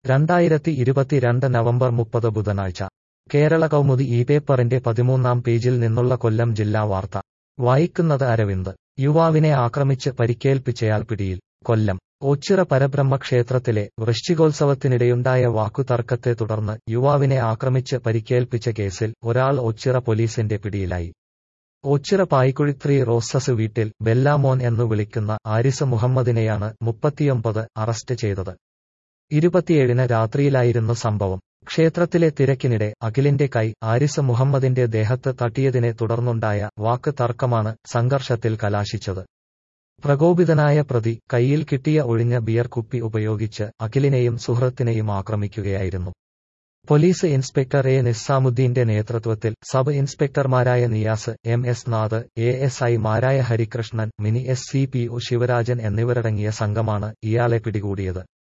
രണ്ടായിരത്തി ഇരുപത്തിരണ്ട് നവംബർ മുപ്പത് ബുധനാഴ്ച കേരള കൗമുദി ഈ പേപ്പറിന്റെ പതിമൂന്നാം പേജിൽ നിന്നുള്ള കൊല്ലം ജില്ലാ വാർത്ത വായിക്കുന്നത് അരവിന്ദ് യുവാവിനെ ആക്രമിച്ച് പരിക്കേൽപ്പിച്ചയാൾ പിടിയിൽ കൊല്ലം ഓച്ചിറ പരബ്രഹ്മ ക്ഷേത്രത്തിലെ വൃശ്ചികോത്സവത്തിനിടെയുണ്ടായ വാക്കുതർക്കത്തെ തുടർന്ന് യുവാവിനെ ആക്രമിച്ച് പരിക്കേൽപ്പിച്ച കേസിൽ ഒരാൾ ഓച്ചിറ പോലീസിന്റെ പിടിയിലായി ഓച്ചിറ പായിക്കുഴിത്രി റോസസ് വീട്ടിൽ ബെല്ലാമോൻ എന്നു വിളിക്കുന്ന ആരിസ് മുഹമ്മദിനെയാണ് മുപ്പത്തിയൊമ്പത് അറസ്റ്റ് ചെയ്തത് ഇരുപത്തിയേഴിന് രാത്രിയിലായിരുന്നു സംഭവം ക്ഷേത്രത്തിലെ തിരക്കിനിടെ അഖിലിന്റെ കൈ ആരിസ് മുഹമ്മദിന്റെ ദേഹത്ത് തട്ടിയതിനെ തുടർന്നുണ്ടായ വാക്ക് തർക്കമാണ് സംഘർഷത്തിൽ കലാശിച്ചത് പ്രകോപിതനായ പ്രതി കൈയിൽ കിട്ടിയ ഒഴിഞ്ഞ ബിയർ കുപ്പി ഉപയോഗിച്ച് അഖിലിനെയും സുഹൃത്തിനെയും ആക്രമിക്കുകയായിരുന്നു പോലീസ് ഇൻസ്പെക്ടർ എ നിസാമുദ്ദീന്റെ നേതൃത്വത്തിൽ സബ് ഇൻസ്പെക്ടർമാരായ Niyas M S Nath A S ഐമാരായ Harikrishnan Mini S C P O Sivarajan എന്നിവരടങ്ങിയ സംഘമാണ് ഇയാളെ പിടികൂടിയത്